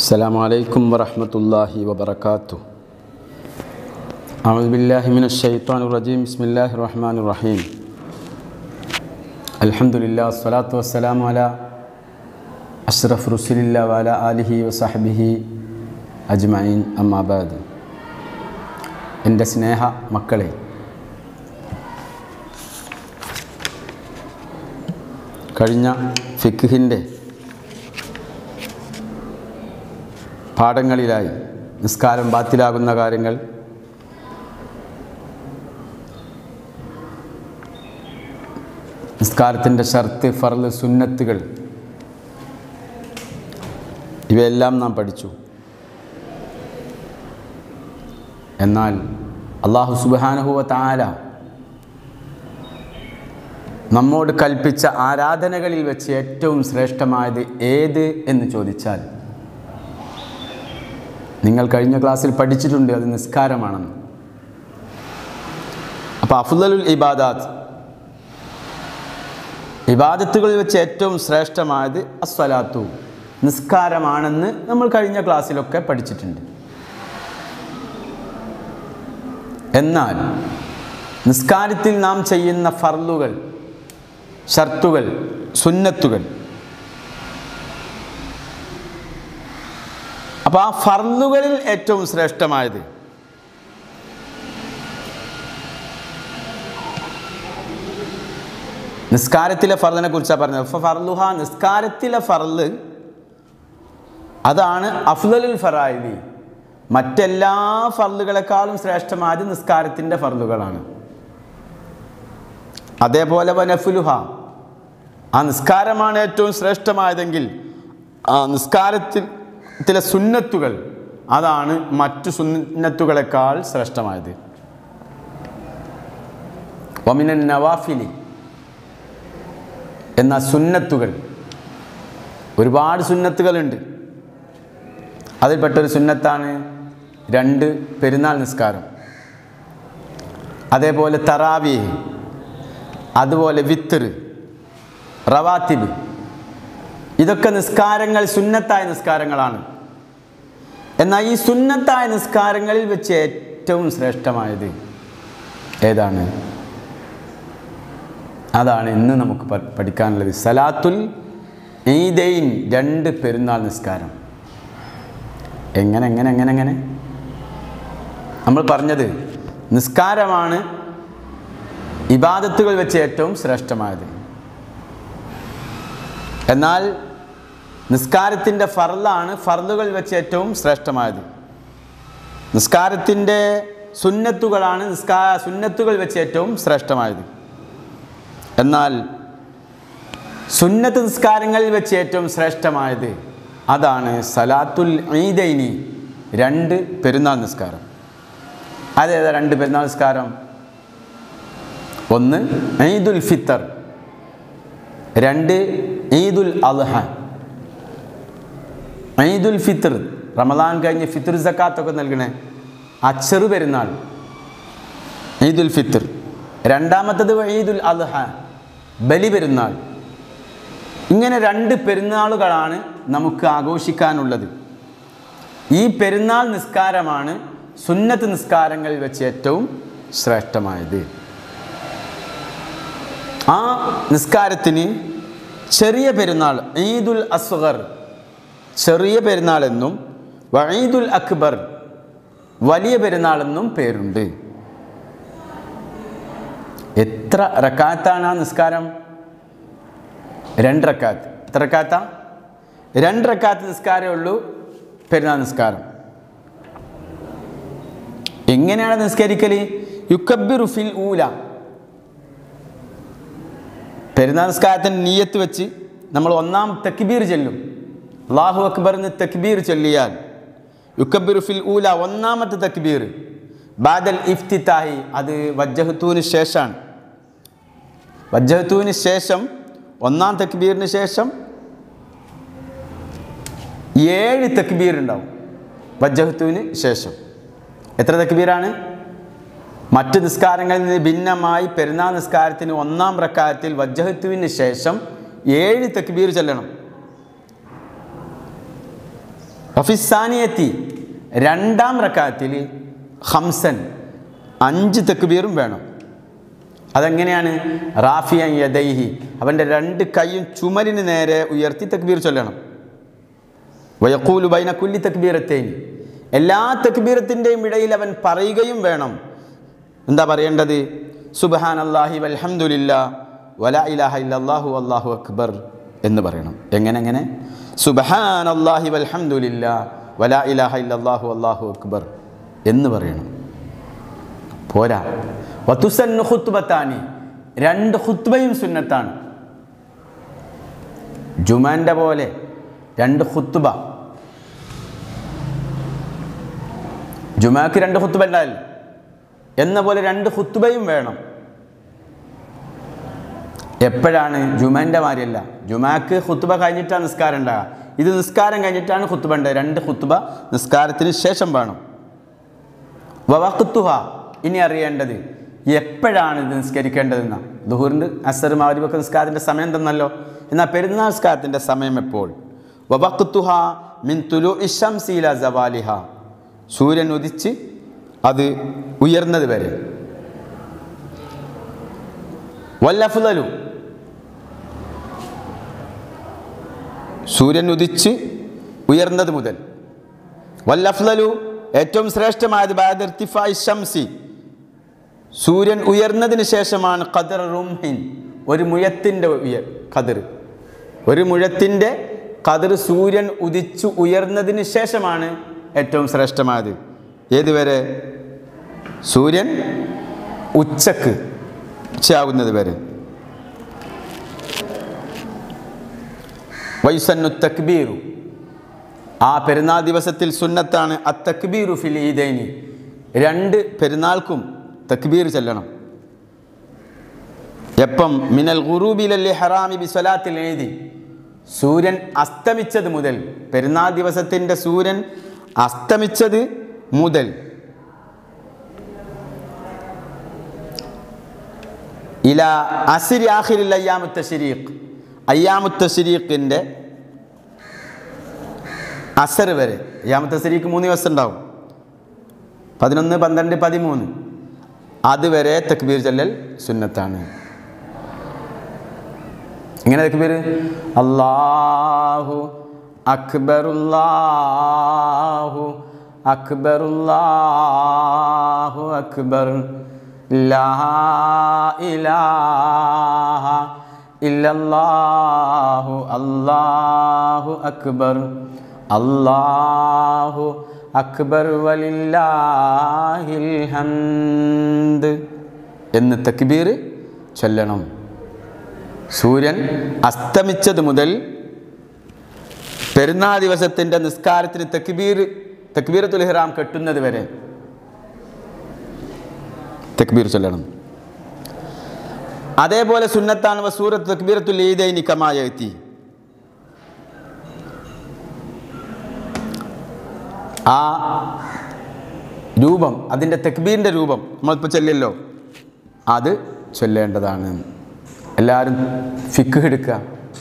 السلام عليكم ورحمة الله وبركاته أعوذ بالله من الشيطان الرجيم بسم الله الرحمن الرحيم الحمد لله والصلاة والسلام على أشرف رسول الله وعلى آله وصحبه أجمعين أما بعد എൻ്റെ സ്നേഹ മക്കളെ കഴിഞ്ഞ ഫിഖിൻ്റെ പാഠങ്ങളിലായി നിസ്കാരം ബാത്തിലാകുന്ന കാര്യങ്ങൾ നിസ്കാരത്തിൻ്റെ ഷർത്ത് ഫർള് സുന്നത്തുകൾ ഇവയെല്ലാം നാം പഠിച്ചു എന്നാൽ അള്ളാഹു സുബാനുഹുവ താല നമ്മോട് കൽപ്പിച്ച ആരാധനകളിൽ വെച്ച് ഏറ്റവും ശ്രേഷ്ഠമായത് ഏത് എന്ന് ചോദിച്ചാൽ നിങ്ങൾ കഴിഞ്ഞ ക്ലാസ്സിൽ പഠിച്ചിട്ടുണ്ട് അത് നിസ്കാരമാണെന്ന് അപ്പോൾ അഫുദലുൽ ഇബാദാത്ത് ഇബാദത്തുകളിൽ വെച്ച് ഏറ്റവും ശ്രേഷ്ഠമായത് അസ്വലാത്തു നിസ്കാരമാണെന്ന് നമ്മൾ കഴിഞ്ഞ ക്ലാസ്സിലൊക്കെ പഠിച്ചിട്ടുണ്ട് എന്നാൽ നിസ്കാരത്തിൽ നാം ചെയ്യുന്ന ഫർലുകൾ ഷർത്തുകൾ സുന്നത്തുകൾ അപ്പോൾ ആ ഫർലുകളിൽ ഏറ്റവും ശ്രേഷ്ഠമായത് നിസ്കാരത്തിലെ ഫർദിനെ കുറിച്ചാണ് പറഞ്ഞത് ഫർലുഹ നിസ്കാരത്തിലെ ഫർല് അതാണ് അഫ്ലലുൽ ഫറായിലി മറ്റെല്ലാ ഫർലുകളെക്കാളും ശ്രേഷ്ഠമായത് നിസ്കാരത്തിൻ്റെ ഫർലുകളാണ് അതേപോലെ വനഫുലുഹ ആ നിസ്കാരമാണ് ഏറ്റവും ശ്രേഷ്ഠമായതെങ്കിൽ ആ നിസ്കാരത്തിൽ ത്തിലെ സുന്നത്തുകൾ അതാണ് മറ്റു സുന്നത്തുകളെക്കാൾ ശ്രേഷ്ഠമായത് ഒമിനൻ നവാഫിലി എന്ന സുന്നത്തുകൾ ഒരുപാട് സുന്നത്തുകളുണ്ട് അതിൽപ്പെട്ടൊരു സുന്നത്താണ് രണ്ട് പെരുന്നാൾ നിസ്കാരം അതേപോലെ തറാവി അതുപോലെ വിത്തർ റവാത്തിബ് ഇതൊക്കെ നിസ്കാരങ്ങൾ സുന്നത്തായ നിസ്കാരങ്ങളാണ് എന്നാൽ ഈ സുന്നത്തായ നിസ്കാരങ്ങളിൽ വെച്ച് ഏറ്റവും ശ്രേഷ്ഠമായത് ഏതാണ് അതാണ് ഇന്ന് നമുക്ക് പഠിക്കാനുള്ളത് സലാത്തുൽ ഈദൈൻ രണ്ട് പെരുന്നാൾ നിസ്കാരം എങ്ങനെ എങ്ങനെ എങ്ങനെ എങ്ങനെ നമ്മൾ പറഞ്ഞത് നിസ്കാരമാണ് ഇബാദത്തുകൾ വെച്ച് ഏറ്റവും ശ്രേഷ്ഠമായത് എന്നാൽ നിസ്കാരത്തിൻ്റെ ഫർലാണ് ഫർലുകൾ വെച്ച് ഏറ്റവും ശ്രേഷ്ഠമായത് നിസ്കാരത്തിൻ്റെ സുന്നത്തുകളാണ് നിസ്കാ സുന്നത്തുകൾ വെച്ച് ഏറ്റവും ശ്രേഷ്ഠമായത് എന്നാൽ സുന്നത്ത് നിസ്കാരങ്ങളിൽ വെച്ച് ഏറ്റവും ശ്രേഷ്ഠമായത് അതാണ് സലാത്തുൽ ഈദൈനി രണ്ട് പെരുന്നാൾ നിസ്കാരം അതേതാ രണ്ട് പെരുന്നാൾ നിസ്കാരം ഒന്ന് ഈദുൽ ഫിത്തർ രണ്ട് ഈദുൽ അദ്ഹ ഈദുൽ ഫിത്തർ റമദാൻ കഴിഞ്ഞ് ഫിത്തർ സക്കാത്തൊക്കെ നൽകണേ ആ ചെറു പെരുന്നാൾ ഈദുൽ ഫിത്തർ രണ്ടാമത്തത് ഈദുൽ അദ്ഹ ബലി പെരുന്നാൾ ഇങ്ങനെ രണ്ട് പെരുന്നാളുകളാണ് നമുക്ക് ആഘോഷിക്കാനുള്ളത് ഈ പെരുന്നാൾ നിസ്കാരമാണ് സുന്നത്ത് നിസ്കാരങ്ങളിൽ വെച്ച് ഏറ്റവും ശ്രേഷ്ഠമായത് ആ നിസ്കാരത്തിന് ചെറിയ പെരുന്നാൾ ഈദുൽ അസ്ഗർ ചെറിയ പെരുന്നാൾ എന്നും വഈദുൽ അക്ബർ വലിയ പെരുന്നാൾ എന്നും പേരുണ്ട് എത്ര റക്കാത്താണ് ആ നിസ്കാരം രണ്ട് റക്കാത്ത് എത്ര റക്കാത്ത രണ്ട് റക്കാത്ത് നിസ്കാരമേ ഉള്ളൂ പെരുന്നാൾ നിസ്കാരം എങ്ങനെയാണ് നിസ്കരിക്കൽ യുക്കബിറു ഫിൽ ഊല പെരുന്നാൾ നിസ്കാരത്തിൻ്റെ നീയത്ത് വെച്ച് നമ്മൾ ഒന്നാം തക്ബീർ ചെല്ലും അള്ളാഹു അക്ബർ എന്ന് തക്ബീർ ചൊല്ലിയാൽ യുക്കബിർ ഫിൽ ഊല ഒന്നാമത്തെ തക്ബീർ ബാദൽ ഇഫ്തിത്താഹി അത് വജ്ജഹത്തൂന് ശേഷമാണ് വജ്ജഹത്തൂന് ശേഷം ഒന്നാം തക്ബീറിന് ശേഷം ഏഴ് തക്ബീർ ഉണ്ടാവും വജ്ജഹത്തൂന് ശേഷം എത്ര തക്ബീറാണ് മറ്റ് നിസ്കാരങ്ങളിൽ നിന്ന് ഭിന്നമായി പെരുന്നാൾ നിസ്കാരത്തിന് ഒന്നാം പ്രക്കാരത്തിൽ വജ്ജഹത്തുവിന് ശേഷം ഏഴ് തക്ബീർ ചെല്ലണം ഒഫിസാനിയെത്തി രണ്ടാം റക്കാത്തിൽ ഹംസൻ അഞ്ച് തെക്കുബീറും വേണം അതെങ്ങനെയാണ് റാഫിയ യദൈഹി അവൻ്റെ രണ്ട് കൈയും ചുമലിന് നേരെ ഉയർത്തി തക്ബീർ ചൊല്ലണം വയക്കൂലു ബൈന കുല്ലി തക്ബീറത്തേനി എല്ലാ തക്ബീറത്തിൻ്റെയും ഇടയിൽ അവൻ പറയുകയും വേണം എന്താ പറയേണ്ടത് സുബഹാൻ അള്ളാഹി വൽഹംദുലില്ല വല ഇലാഹ ഇല്ലല്ലാഹു അല്ലാഹു അക്ബർ എന്ന് പറയണം എങ്ങനെ എങ്ങനെ സുബഹാൻ അള്ളാഹി വൽഹംദുലില്ല വല ഇലാഹ ഇല്ലല്ലാഹു അല്ലാഹു അക്ബർ എന്ന് പറയണം പോരാ വത്തുസന്നു ഖുത്ബത്താനി രണ്ട് ഖുത്ബയും സുന്നത്താണ് ജുമാൻ്റെ പോലെ രണ്ട് ഖുത്ബ ജുമാക്ക് രണ്ട് ഖുത്ബ ഉണ്ടാവില്ല എന്ന പോലെ രണ്ട് ഖുത്ബയും വേണം എപ്പോഴാണ് ജുമാൻ്റെ മാതിരിയല്ല ജുമാക്ക് ഖുത്ബ കഴിഞ്ഞിട്ടാണ് നിസ്കാരം ഉണ്ടാകുക ഇത് നിസ്കാരം കഴിഞ്ഞിട്ടാണ് ഖുത്ബ ഉണ്ടാകുക രണ്ട് ഖുത്ബ നിസ്കാരത്തിന് ശേഷം വേണം വവഖത്തുഹ ഇനി അറിയേണ്ടത് എപ്പോഴാണ് ഇത് നിസ്കരിക്കേണ്ടതെന്ന ദുഹൂറിൻ്റെ അസർ മാരിബൊക്കെ നിസ്കാരത്തിൻ്റെ സമയം തന്നല്ലോ എന്നാൽ പെരുന്നാൾ നിസ്കാരത്തിൻ്റെ സമയം എപ്പോൾ വവഖത്തുഹ മിൻ തുലു ഇഷംസീല ജവാലിഹ സൂര്യൻ ഉദിച്ച് അത് ഉയർന്നത് വരെ വല്ലഫുലു സൂര്യൻ ഉദിച്ച് ഉയർന്നത് മുതൽ വല്ലഫ്ലലു ഏറ്റവും ശ്രേഷ്ഠമായത് ബാദ് ഇർത്തിഫാഇ ഷംസി സൂര്യൻ ഉയർന്നതിന് ശേഷമാണ് ഖദർ റുംഹിൻ ഒരു മുഴത്തിൻ്റെ ഉയർ ഖദർ ഒരു മുഴത്തിൻ്റെ ഖദർ സൂര്യൻ ഉദിച്ചു ഉയർന്നതിന് ശേഷമാണ് ഏറ്റവും ശ്രേഷ്ഠമായത് ഏതുവരെ സൂര്യൻ ഉച്ചക്ക് ഉച്ചയാകുന്നത് വരെ വൈസന്നു തക്ബീറു ആ പെരുന്നാൾ ദിവസത്തിൽ സുന്നത്താണ് അ തക്ബീറു ഫിൽ ഈദൈനി രണ്ട് പെരുന്നാൾക്കും തക്ബീർ ചെല്ലണം എപ്പം മിനൽ ഗുറൂബിലല്ലി ഹറാമി ബിസ്വലാത്തിൽ എഴുതി സൂര്യൻ അസ്തമിച്ചത് മുതൽ പെരുന്നാൾ ദിവസത്തിൻ്റെ സൂര്യൻ അസ്തമിച്ചത് മുതൽ ഇല അസിരി ആഖിരിൽ അയ്യാമുത്ത ശരീഖ് അയ്യാമുത്ത ശരീഖിൻ്റെ അസർ വരെ അയ്യാമത്തെ ശരീക്ക് മൂന്ന് ദിവസം ഉണ്ടാവും പതിനൊന്ന് പന്ത്രണ്ട് പതിമൂന്ന് അതുവരെ തക്ബീർ ചൊല്ലൽ സുന്നത്താണ് ഇങ്ങനെ തക്ബീർ അല്ലാഹു അക്ബറുല്ലാഹു അക്ബറുല്ലാഹു അക്ബർ ലാ ഇലാഹ ഇല്ലല്ലാഹു അല്ലാഹു അക്ബർ അല്ലാഹു അക്ബർ വലില്ലാഹിൽ ഹംദ് എന്ന് തക്ബീർ ചൊല്ലണം സൂര്യൻ അസ്തമിച്ചത് മുതൽ പെരുന്നാൾ ദിവസത്തിൻ്റെ നിസ്കാരത്തിന് തക്ബീർ തക്ബീറത്തുൽ ഇഹ്റാം കെട്ടുന്നത് വരെ തക്ബീർ ചൊല്ലണം അതേപോലെ സുന്നത്താണ് സൂറത്ത് തക്ബീറത്തുൽ ഈദൈനി കമായ എത്തി ആ രൂപം അതിൻ്റെ തെക്ബീറിൻ്റെ രൂപം നമ്മളിപ്പോൾ ചൊല്ലല്ലോ അത് ചൊല്ലേണ്ടതാണ് എല്ലാവരും ഫിക്ക് എടുക്കുക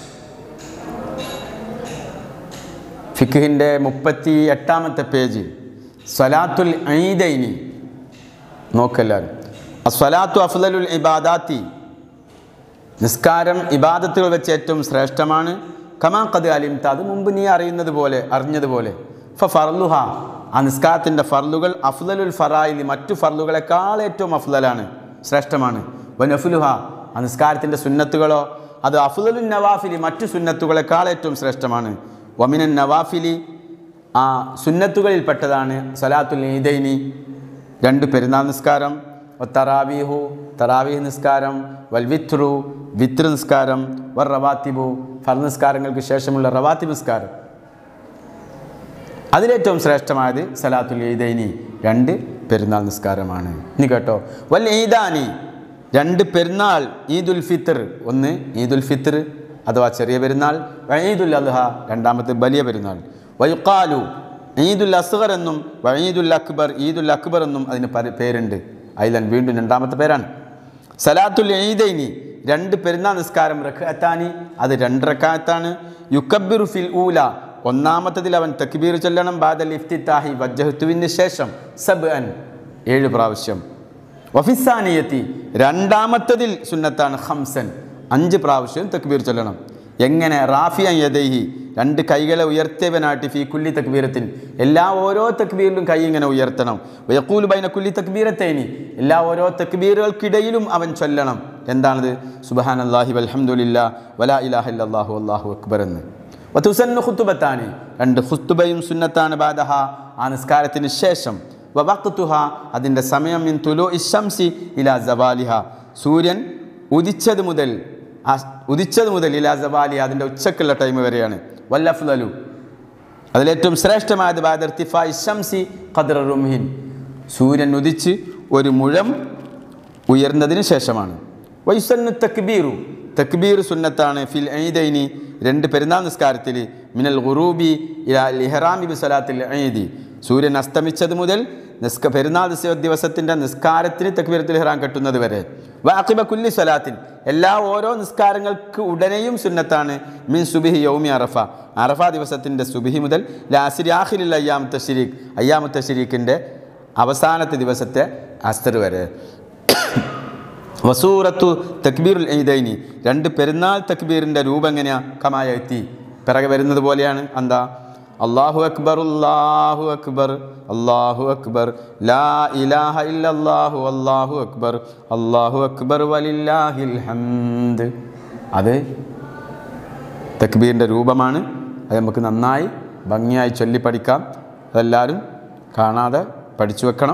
ഫിഖിൻ്റെ മുപ്പത്തി എട്ടാമത്തെ പേജ് സ്വലാത്തുൽ ഐദൈനി നോക്കെല്ലാവരും അസ്വലാത്തു അഫ്ലലുൽ ഇബാദാത്തി നിസ്കാരം ഇബാദത്തുകൾ വെച്ച് ഏറ്റവും ശ്രേഷ്ഠമാണ് കമാ കത് അലിംത അത് മുമ്പ് നീ അറിയുന്നത് പോലെ അറിഞ്ഞതുപോലെ ഫ ഫർലുഹ ആ നിസ്കാരത്തിൻ്റെ ഫർലുകൾ അഫ്ലലുൽ ഫറായിലി മറ്റു ഫർലുകളെക്കാൾ ഏറ്റവും അഫ്ലലാണ് ശ്രേഷ്ഠമാണ് വ നഫുലുഹ ആ നിസ്കാരത്തിൻ്റെ സുന്നത്തുകളോ അത് അഫ്ലലുൽ നവാഫിലി മറ്റു സുന്നത്തുകളെക്കാൾ ഏറ്റവും ശ്രേഷ്ഠമാണ് വമിനൻ നവാഫിലി ആ സുന്നത്തുകളിൽപ്പെട്ടതാണ് സലാത്തുൽ ഈദൈനി രണ്ട് പെരുന്നാൾ നിസ്കാരം തറാവീഹു തറാവീഹ് നിസ്കാരം വൽ വിത്രു വിത്രു നിസ്കാരം വർ റവാത്തിബു ഫർ നിസ്കാരങ്ങൾക്ക് ശേഷമുള്ള റവാത്തിബ് നിസ്കാരം അതിലേറ്റവും ശ്രേഷ്ഠമായത് സലാത്തുൽ ഈദൈനി രണ്ട് പെരുന്നാൾ നിസ്കാരമാണ് ഇനി കേട്ടോ വൽ ഈദാനി രണ്ട് പെരുന്നാൾ ഈദുൽ ഫിത്തർ ഒന്ന് ഈദുൽ ഫിത്തർ അഥവാ ചെറിയ പെരുന്നാൾ വഈദുൽ അദ്ഹ രണ്ടാമത്തെ വലിയ പെരുന്നാൾ വയുക്കാലു ഈദുൽ അസ്ഗർ എന്നും വഈദുൽ അക്ബർ ഈദുൽ അക്ബർ എന്നും അതിന് പര- പേരുണ്ട് അതിലൻ വീണ്ടും രണ്ടാമത്തെ പേരാണ് സലാത്തുൽ ഈദൈനി രണ്ട് പെരുന്നാൾ നിസ്കാരം റഖഅത്താനി അത് രണ്ട് റക്കാത്താണ് യുക്കബിറു ഫിൽ ഊല ഒന്നാമത്തതിൽ അവൻ തക്ബീർ ചൊല്ലണം ബാദൽ ഇഫ്തിത്താഹി വജ്ജഹത്തുവിന് ശേഷം സബ് അൻ ഏഴ് പ്രാവശ്യം വഫിസാനിയത്തി രണ്ടാമത്തതിൽ സുന്നത്താണ് ഹംസൻ അഞ്ച് പ്രാവശ്യം തക്ബീർ ചൊല്ലണം എങ്ങനെ റാഫിയ യദൈഹി രണ്ട് കൈകളെ ഉയർത്തിയവനാട്ടി ഫി കുല്ലി തക്ബീരത്തിൻ എല്ലാ ഓരോ തക്ബീറിലും കൈ ഇങ്ങനെ ഉയർത്തണം വയക്കൂൽ ബൈന കുല്ലി തക്ബീരത്തേനി എല്ലാ ഓരോ തക്ബീറുകൾക്കിടയിലും അവൻ ചൊല്ലണം എന്താണത് സുബഹാൻ അള്ളാഹി വൽഹംദുലില്ലാ വലാ ഇലാഹ ഇല്ലല്ലാഹു അല്ലാഹു അക്ബർ എന്ന് വതുസന്നു ഖുത്തുബത്താനി രണ്ട് ഖുത്തുബയും സുന്നത്താണ് ബാദഹ ആ നിസ്കാരത്തിന് ശേഷം വവഖ്തുഹ അതിൻ്റെ സമയം മിൻ തുലു ഇശംസി ഇലാ സവാലിഹ സൂര്യൻ ഉദിച്ചത് മുതൽ ആ ഉദിച്ചത് മുതൽ ഇലാ സവാലി അതിൻ്റെ ഉച്ചക്കുള്ള ടൈം വരെയാണ് വല്ലഫ്ലലു അതിലേറ്റവും ശ്രേഷ്ഠമായത് ബാദർത്തിഫ ഇശംസി ഖദ്ര റുംഹിൻ സൂര്യൻ ഉദിച്ച് ഒരു മുഴം ഉയർന്നതിന് ശേഷമാണ് വൈസന്നു തക്ബീറു തക്ബീർ സുന്നത്താണ് ഫിൽ ഈദൈനി രണ്ട് പെരുന്നാൾ നിസ്കാരത്തിൽ മിനൽ ഗുറൂബി ഇലാ ലിഹറാമി ബിസലാത്തിൽ ഈദി സൂര്യൻ അസ്തമിച്ചത് മുതൽ നിസ്ക പെരുന്നാൾ ദിവസ ദിവസത്തിൻ്റെ നിസ്കാരത്തിന് തക്ബീരത്തിൽ ഇഹ്റാം കെട്ടുന്നത് വരെ വാക്കിബ കുല്ലി സ്വലാത്തിൻ എല്ലാ ഓരോ നിസ്കാരങ്ങൾക്ക് ഉടനെയും സുന്നത്താണ് മിൻ സുബിഹി യൗമി അറഫ അറഫ ദിവസത്തിൻ്റെ സുബിഹി മുതൽ ലാസിരി ആഖിരിൽ അയ്യാമത്തെ ഷരീഖ് അയ്യാമത്തെ ഷരീഖിൻ്റെ അവസാനത്തെ ദിവസത്തെ അസ്തർ വരെ വസൂറത്തു തക്ബീറുൽ ഈദൈനി രണ്ട് പെരുന്നാൾ തക്ബീറിൻ്റെ രൂപം എങ്ങനെയാ കമായ എത്തി പിറകെ വരുന്നത് പോലെയാണ് എന്താ അള്ളാഹു അക്ബർ അല്ലാഹു അക്ബർ അള്ളാഹു അക്ബർ ലാ ഇലാഹ ഇല്ലല്ലാഹു അല്ലാഹു അക്ബർ അല്ലാഹു അക്ബർ വലില്ലാഹിൽ ഹംദ് അത് തക്ബീറിൻ്റെ രൂപമാണ് അത് നമുക്ക് നന്നായി ഭംഗിയായി ചൊല്ലി പഠിക്കാം അതെല്ലാവരും കാണാതെ പഠിച്ചു വെക്കണം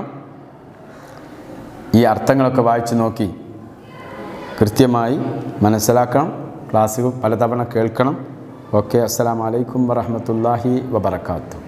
ഈ അർത്ഥങ്ങളൊക്കെ വായിച്ച് നോക്കി കൃത്യമായി മനസ്സിലാക്കണം ക്ലാസ് പലതവണ കേൾക്കണം ഓക്കെ അസ്സലാമലൈക്കും വറഹമത്തല്ലാഹി വബർക്കാത്തു